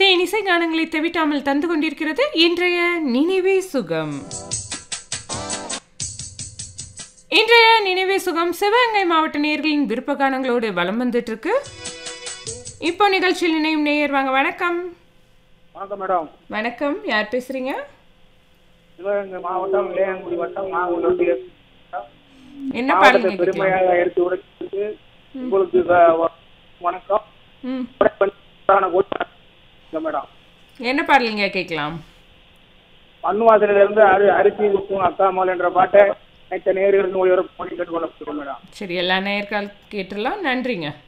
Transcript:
இனிய இசை கானங்களை தவிட்டாமல் தந்து கொண்டிருக்கிறது இன்றைய நினைவே சுகம் இன்றைய நினைவே சுகம் சிவகங்கை மாவட்ட நேயர்களின் விருப்ப கானங்களோடு வலம் வந்துட்டு இருக்கு இப்போ நிகழ்ச்சியில் இணையும் நேயர் வாங்க வணக்கம் வணக்கம் மேடம் வணக்கம் யார் பேசுறீங்க சிவகங்கை மாவட்டம் இளையாங்குடி வட்டம் நாகூர் என்ன மாவட்டத்தை பாடலுங்க கேட்கலாம் பெருமையாக எடுத்து உரைத்து உங்களுக்கு வ- வ- வணக்கம் ம் உரைப்பணிக்கான கூட்டம் இல்லை மேடம் என்ன பாடலுங்க கேட்கலாம் மண்வாசலில் இருந்து அரி அரிசி உப்பும் அக்காமல் என்ற பாட்டை அனைத்து நேர்களும் ஒளிபரப்பு பண்ணி கேட்டுக்கொள்ளப்படுகிறோம் மேடம் சரி எல்லா நேயர்கள் கேட்டுடலாம் நன்றிங்க